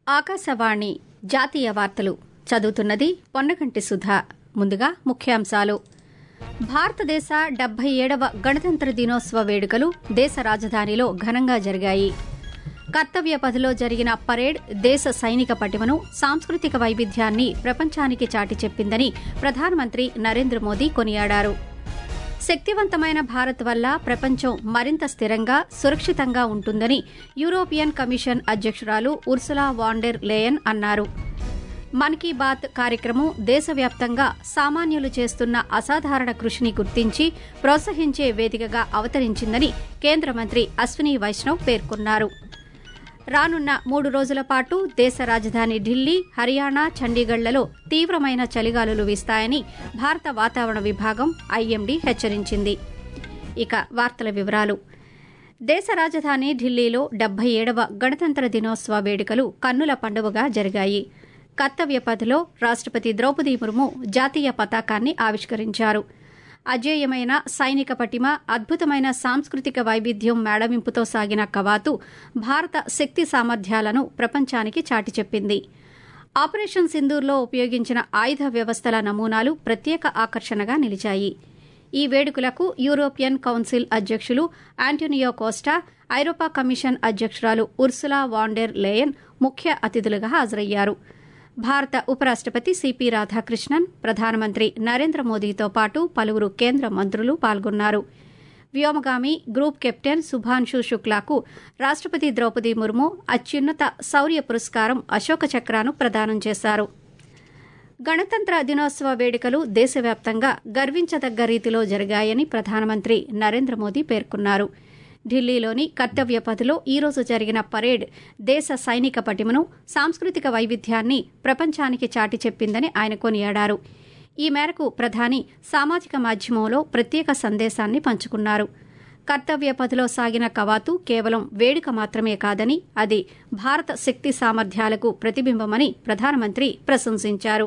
ఆకాశవాణి జాతీయ వార్తలు చదువుతున్నది పొన్నగంటి సుధా ముందుగా ముఖ్యాంశాలు భారతదేశ డెబ్బై ఏడవ గణతంత్ర దినోత్సవ వేడుకలు దేశ రాజధానిలో ఘనంగా జరిగాయి కర్తవ్య పథిలో జరిగిన పరేడ్ దేశ సైనిక పటిమను సాంస్కృతిక వైవిధ్యాన్ని ప్రపంచానికి చాటి చెప్పిందని ప్రధానమంత్రి నరేంద్ర మోదీ కొనియాడారు శక్తివంతమైన భారత్ వల్ల ప్రపంచం మరింత స్థిరంగా సురక్షితంగా ఉంటుందని యూరోపియన్ కమిషన్ అధ్యక్షురాలు ఉర్సులా వాండెర్ లేయన్ అన్నారు మన్ కీ బాత్ కార్యక్రమం దేశవ్యాప్తంగా సామాన్యులు చేస్తున్న అసాధారణ కృషిని గుర్తించి ప్రోత్సహించే వేదికగా అవతరించిందని కేంద్ర మంత్రి అశ్విని వైష్ణవ్ పేర్కొన్నారు రానున్న మూడు రోజుల పాటు దేశ రాజధాని ఢిల్లీ హర్యానా చండీగఢ్లలో తీవ్రమైన చలిగాలులు వీస్తాయని భారత వాతావరణ విభాగం ఐఎండీ హెచ్చరించింది ఇక వార్తల వివరాలు దేశ రాజధాని ఢిల్లీలో డెబ్బై ఏడవ గణతంత్ర దినోత్సవ వేడుకలు కన్నుల పండుగగా జరిగాయి కర్తవ్య పథిలో రాష్టపతి ద్రౌపది ముర్ము జాతీయ పతాకాన్ని ఆవిష్కరించారు అజేయమైన సైనిక పటిమ అద్భుతమైన సాంస్కృతిక వైవిధ్యం మేళవింపుతో సాగిన కవాతు భారత శక్తి సామర్థ్యాలను ప్రపంచానికి చాటి చెప్పింది ఆపరేషన్ సింధూర్లో ఉపయోగించిన ఆయుధ వ్యవస్థల నమూనాలు ప్రత్యేక ఆకర్షణగా నిలిచాయి ఈ వేడుకలకు యూరోపియన్ కౌన్సిల్ అధ్యక్షులు ఆంటోనియో కోస్టా ఐరోపా కమిషన్ అధ్యక్షురాలు ఉర్సులా వాండెర్ లేయన్ ముఖ్య అతిథులుగా హాజరయ్యారు భారత ఉపరాష్టపతి సిపి రాధాకృష్ణన్ ప్రధానమంత్రి నరేంద్ర మోదీతో పాటు పలువురు కేంద్ర మంత్రులు పాల్గొన్నారు వ్యోమగామి గ్రూప్ కెప్టెన్ సుభాన్షు శుక్లాకు రాష్టపతి ద్రౌపది ముర్ము అత్యున్నత శౌర్య పురస్కారం అశోక చక్రాను ప్రదానం చేశారు గణతంత్ర దినోత్సవ వేడుకలు దేశవ్యాప్తంగా గర్వించదగ్గ రీతిలో జరిగాయని ప్రధానమంత్రి నరేంద్ర మోదీ పేర్కొన్నారు ఢిల్లీలోని కర్తవ్య పథిలో ఈరోజు జరిగిన పరేడ్ దేశ సైనిక పటిమను సాంస్కృతిక వైవిధ్యాన్ని ప్రపంచానికి చాటి చెప్పిందని ఆయన కొనియాడారు ఈ మేరకు ప్రధాని సామాజిక మాధ్యమంలో ప్రత్యేక సందేశాన్ని పంచుకున్నారు కర్తవ్య పథిలో సాగిన కవాతు కేవలం వేడుక మాత్రమే కాదని అది భారత శక్తి సామర్థ్యాలకు ప్రతిబింబమని ప్రధానమంత్రి ప్రశంసించారు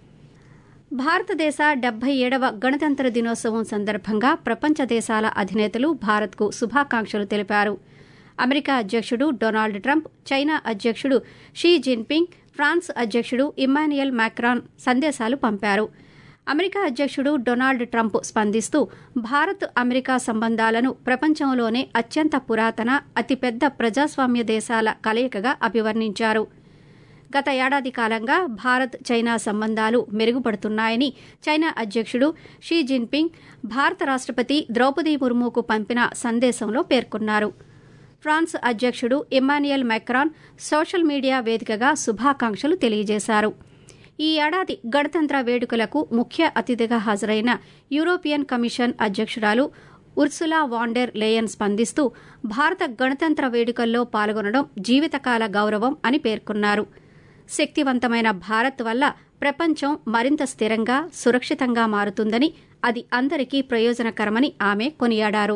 భారతదేశ డెబ్బై ఏడవ గణతంత్ర దినోత్సవం సందర్భంగా ప్రపంచ దేశాల అధినేతలు భారత్కు శుభాకాంక్షలు తెలిపారు అమెరికా అధ్యక్షుడు డొనాల్డ్ ట్రంప్ చైనా అధ్యక్షుడు షీ జిన్పింగ్ ఫ్రాన్స్ అధ్యక్షుడు ఇమ్మాన్యుయల్ మ్యాక్రాన్ సందేశాలు పంపారు అమెరికా అధ్యక్షుడు డొనాల్డ్ ట్రంప్ స్పందిస్తూ భారత్ అమెరికా సంబంధాలను ప్రపంచంలోనే అత్యంత పురాతన అతిపెద్ద ప్రజాస్వామ్య దేశాల కలయికగా అభివర్ణించారు గత ఏడాది కాలంగా భారత్ చైనా సంబంధాలు మెరుగుపడుతున్నాయని చైనా అధ్యక్షుడు షీ జిన్పింగ్ భారత రాష్టపతి ద్రౌపది ముర్ముకు పంపిన సందేశంలో పేర్కొన్నారు ఫ్రాన్స్ అధ్యక్షుడు ఇమ్మాన్యుయల్ మెక్రాన్ సోషల్ మీడియా వేదికగా శుభాకాంక్షలు తెలియజేశారు ఈ ఏడాది గణతంత్ర వేడుకలకు ముఖ్య అతిథిగా హాజరైన యూరోపియన్ కమిషన్ అధ్యక్షురాలు ఉర్సులా వాండెర్ లేయన్ స్పందిస్తూ భారత గణతంత్ర వేడుకల్లో పాల్గొనడం జీవితకాల గౌరవం అని పేర్కొన్నారు శక్తివంతమైన భారత్ వల్ల ప్రపంచం మరింత స్థిరంగా సురక్షితంగా మారుతుందని అది అందరికీ ప్రయోజనకరమని ఆమె కొనియాడారు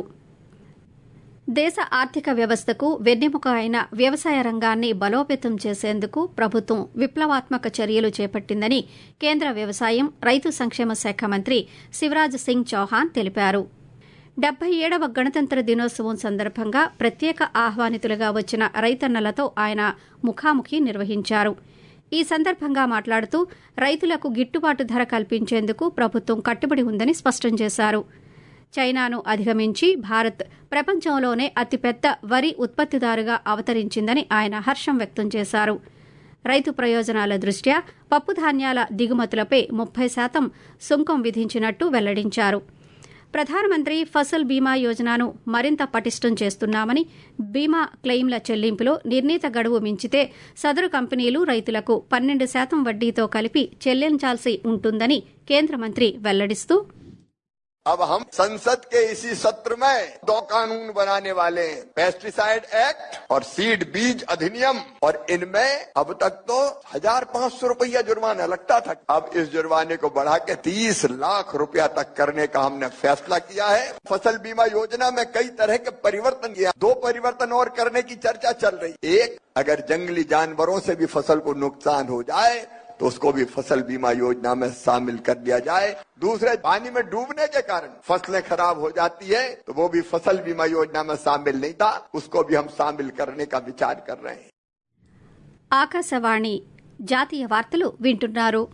దేశ ఆర్థిక వ్యవస్థకు వెన్నెముక అయిన వ్యవసాయ రంగాన్ని బలోపేతం చేసేందుకు ప్రభుత్వం విప్లవాత్మక చర్యలు చేపట్టిందని కేంద్ర వ్యవసాయం రైతు సంక్షేమ శాఖ మంత్రి శివరాజ్ సింగ్ చౌహాన్ తెలిపారు డెబ్బై ఏడవ గణతంత్ర దినోత్సవం సందర్భంగా ప్రత్యేక ఆహ్వానితులుగా వచ్చిన రైతన్నలతో ఆయన ముఖాముఖి నిర్వహించారు ఈ సందర్భంగా మాట్లాడుతూ రైతులకు గిట్టుబాటు ధర కల్పించేందుకు ప్రభుత్వం కట్టుబడి ఉందని స్పష్టం చేశారు చైనాను అధిగమించి భారత్ ప్రపంచంలోనే అతిపెద్ద వరి ఉత్పత్తిదారుగా అవతరించిందని ఆయన హర్షం వ్యక్తం చేశారు రైతు ప్రయోజనాల దృష్ట్యా పప్పుధాన్యాల దిగుమతులపై ముప్పై శాతం సుంకం విధించినట్టు వెల్లడించారు ప్రధానమంత్రి ఫసల్ బీమా యోజనను మరింత పటిష్టం చేస్తున్నామని బీమా క్లెయిమ్ల చెల్లింపులో నిర్ణీత గడువు మించితే సదరు కంపెనీలు రైతులకు పన్నెండు శాతం వడ్డీతో కలిపి చెల్లించాల్సి ఉంటుందని కేంద్ర మంత్రి వెల్లడిస్తూ अब हम संसद के इसी सत्र में दो कानून बनाने वाले हैं पेस्टिसाइड एक्ट और सीड बीज अधिनियम और इनमें अब तक तो हजार पाँच सौ रुपया जुर्माना लगता था अब इस जुर्माने को बढ़ा के तीस लाख रुपया तक करने का हमने फैसला किया है फसल बीमा योजना में कई तरह के परिवर्तन किया दो परिवर्तन और करने की चर्चा चल रही एक अगर जंगली जानवरों से भी फसल को नुकसान हो जाए तो उसको भी फसल बीमा योजना में शामिल कर दिया जाए दूसरे पानी में डूबने के कारण फसलें खराब हो जाती है तो वो भी फसल बीमा योजना में शामिल नहीं था उसको भी हम शामिल करने का विचार कर रहे हैं ఆకాశవాణి జాతీయ వార్తలు వింటున్నారు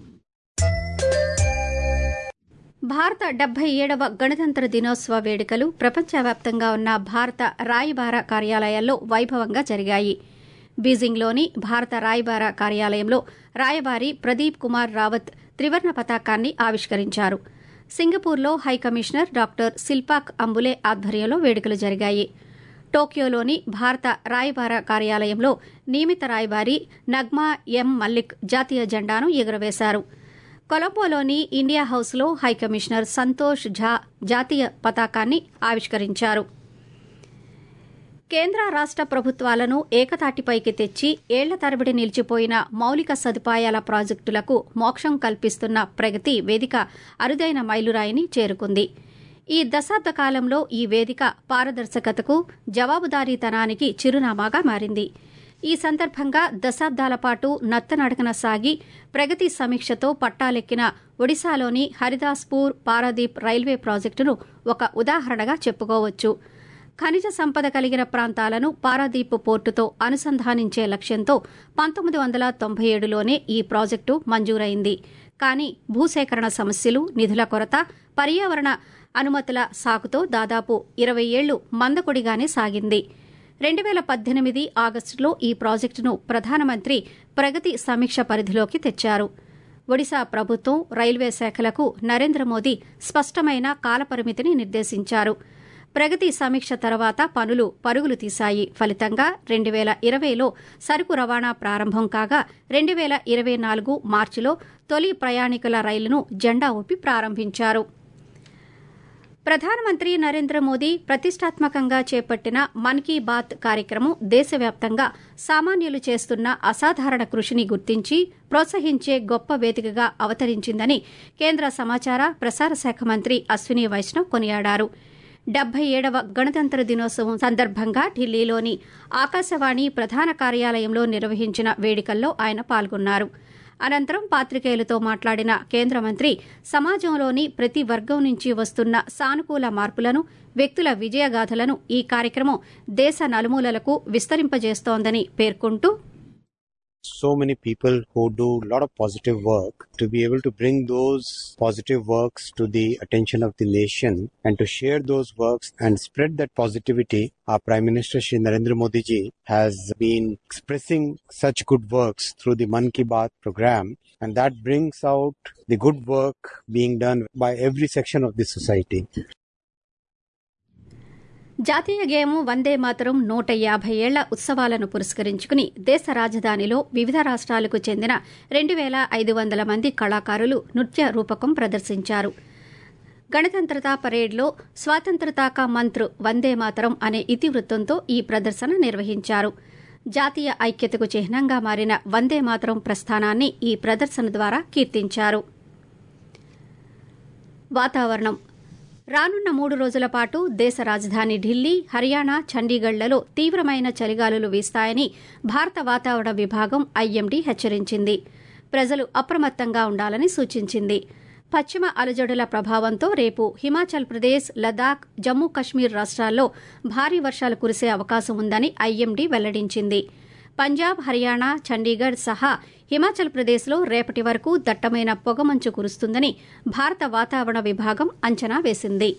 భారత డెబ్బై ఏడవ గణతంత్ర దినోత్సవ వేడుకలు ప్రపంచవ్యాప్తంగా ఉన్న భారత రాయబార కార్యాలయాల్లో వైభవంగా జరిగాయి బీజింగ్లోని భారత రాయబార కార్యాలయంలో రాయబారి ప్రదీప్ కుమార్ రావత్ త్రివర్ణ పతాకాన్ని ఆవిష్కరించారు సింగపూర్లో హైకమిషనర్ డాక్టర్ శిల్పాక్ అంబులే ఆధ్వర్యంలో వేడుకలు జరిగాయి టోక్యోలోని భారత రాయబార కార్యాలయంలో నియమిత రాయబారి నగ్మా ఎం మల్లిక్ జాతీయ జెండాను ఎగురవేశారు కొలంబోలోని ఇండియా హౌస్లో హైకమిషనర్ సంతోష్ ఝా జాతీయ పతాకాన్ని ఆవిష్కరించారు కేంద్ర రాష్ట ప్రభుత్వాలను ఏకతాటిపైకి తెచ్చి ఏళ్ల తరబడి నిలిచిపోయిన మౌలిక సదుపాయాల ప్రాజెక్టులకు మోక్షం కల్పిస్తున్న ప్రగతి వేదిక అరుదైన మైలురాయిని చేరుకుంది ఈ దశాబ్ద కాలంలో ఈ వేదిక పారదర్శకతకు జవాబుదారీతనానికి చిరునామాగా మారింది ఈ సందర్భంగా దశాబ్దాల పాటు నత్తనడకన సాగి ప్రగతి సమీక్షతో పట్టాలెక్కిన ఒడిశాలోని హరిదాస్పూర్ పారాదీప్ రైల్వే ప్రాజెక్టును ఒక ఉదాహరణగా చెప్పుకోవచ్చు ఖనిజ సంపద కలిగిన ప్రాంతాలను పారాదీప్ పోర్టుతో అనుసంధానించే లక్ష్యంతో పంతొమ్మిది వందల తొంభై ఏడులోనే ఈ ప్రాజెక్టు మంజూరైంది కానీ భూసేకరణ సమస్యలు నిధుల కొరత పర్యావరణ అనుమతుల సాకుతో దాదాపు ఇరవై ఏళ్లు మందకొడిగానే సాగింది రెండు వేల పద్దెనిమిది ఆగస్టులో ఈ ప్రాజెక్టును ప్రధానమంత్రి ప్రగతి సమీక్ష పరిధిలోకి తెచ్చారు ఒడిశా ప్రభుత్వం రైల్వే శాఖలకు నరేంద్ర మోదీ స్పష్టమైన కాలపరిమితిని నిర్దేశించారు ప్రగతి సమీక్ష తర్వాత పనులు పరుగులు తీశాయి ఫలితంగా రెండు వేల ఇరవైలో సరుకు రవాణా ప్రారంభం కాగా రెండు వేల ఇరవై నాలుగు మార్చిలో తొలి ప్రయాణికుల రైలును జెండా ఊపి ప్రారంభించారు ప్రధానమంత్రి నరేంద్ర మోదీ ప్రతిష్టాత్మకంగా చేపట్టిన మన్ కీ బాత్ కార్యక్రమం దేశవ్యాప్తంగా సామాన్యులు చేస్తున్న అసాధారణ కృషిని గుర్తించి ప్రోత్సహించే గొప్ప వేదికగా అవతరించిందని కేంద్ర సమాచార ప్రసార శాఖ మంత్రి అశ్విని వైష్ణవ్ కొనియాడారు డెబ్బై ఏడవ గణతంత్ర దినోత్సవం సందర్భంగా ఢిల్లీలోని ఆకాశవాణి ప్రధాన కార్యాలయంలో నిర్వహించిన వేడుకల్లో ఆయన పాల్గొన్నారు అనంతరం పాత్రికేయులతో మాట్లాడిన కేంద్ర మంత్రి సమాజంలోని ప్రతి వర్గం నుంచి వస్తున్న సానుకూల మార్పులను వ్యక్తుల విజయగాథలను ఈ కార్యక్రమం దేశ నలుమూలలకు విస్తరింపజేస్తోందని పేర్కొంటూ so many people who do a lot of positive work to be able to bring those positive works to the attention of the nation and to share those works and spread that positivity. Our Prime Minister Shri Narendra Modi ji has been expressing such good works through the Man Ki Baat program and that brings out the good work being done by every section of the society. జాతీయ గేము వందే మాతరం నూట యాభై ఏళ్ల ఉత్సవాలను పురస్కరించుకుని దేశ రాజధానిలో వివిధ రాష్ట్రాలకు చెందిన రెండు వేల ఐదు వందల మంది కళాకారులు నృత్య రూపకం ప్రదర్శించారు గణతంత్రతా పరేడ్లో స్వాతంత్రతా కా మంత్ర్ వందే మాతరం అనే ఇతివృత్తంతో ఈ ప్రదర్శన నిర్వహించారు జాతీయ ఐక్యతకు చిహ్నంగా మారిన వందే మాతరం ప్రస్థానాన్ని ఈ ప్రదర్శన ద్వారా కీర్తించారు వాతావరణం రానున్న మూడు రోజుల పాటు దేశ రాజధాని ఢిల్లీ హర్యానా చండీగఢ్లలో తీవ్రమైన చలిగాలులు వీస్తాయని భారత వాతావరణ విభాగం ఐఎండీ హెచ్చరించింది ప్రజలు అప్రమత్తంగా ఉండాలని సూచించింది పశ్చిమ అలజడుల ప్రభావంతో రేపు హిమాచల్ ప్రదేశ్ లదాఖ్ జమ్మూ కశ్మీర్ రాష్ట్రాల్లో భారీ వర్షాలు కురిసే అవకాశం ఉందని ఐఎండీ వెల్లడించింది పంజాబ్ హర్యానా చండీగఢ్ సహా హిమాచల్ ప్రదేశ్లో రేపటి వరకు దట్టమైన పొగమంచు కురుస్తుందని భారత వాతావరణ విభాగం అంచనా వేసింది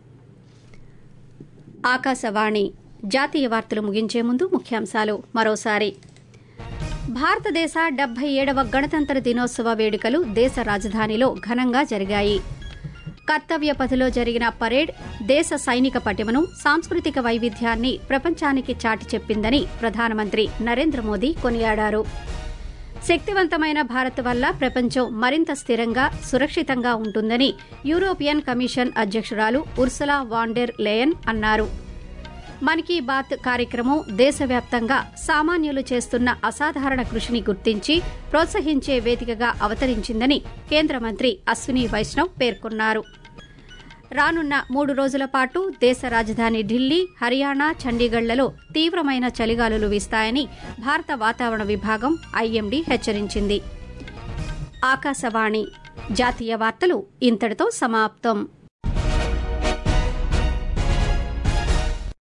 ఆకాశవాణి జాతీయ వార్తలు ముగించే ముందు ముఖ్యాంశాలు మరోసారి భారతదేశ డెబ్బై ఏడవ గణతంత్ర దినోత్సవ వేడుకలు దేశ రాజధానిలో ఘనంగా జరిగాయి కర్తవ్య పథిలో జరిగిన పరేడ్ దేశ సైనిక పటిమను సాంస్కృతిక వైవిధ్యాన్ని ప్రపంచానికి చాటి చెప్పిందని ప్రధానమంత్రి నరేంద్ర మోదీ కొనియాడారు శక్తివంతమైన భారత్ వల్ల ప్రపంచం మరింత స్థిరంగా సురక్షితంగా ఉంటుందని యూరోపియన్ కమిషన్ అధ్యక్షురాలు ఉర్సలా వాండెర్ లేయన్ అన్నారు మన్ కీ బాత్ కార్యక్రమం దేశవ్యాప్తంగా సామాన్యులు చేస్తున్న అసాధారణ కృషిని గుర్తించి ప్రోత్సహించే వేదికగా అవతరించిందని కేంద్ర మంత్రి అశ్విని వైష్ణవ్ పేర్కొన్నారు రానున్న మూడు రోజుల పాటు దేశ రాజధాని ఢిల్లీ హర్యానా చండీగఢ్లలో తీవ్రమైన చలిగాలులు వీస్తాయని భారత వాతావరణ విభాగం ఐఎండీ హెచ్చరించింది ఆకాశవాణి జాతీయ వార్తలు ఇంతటితో సమాప్తం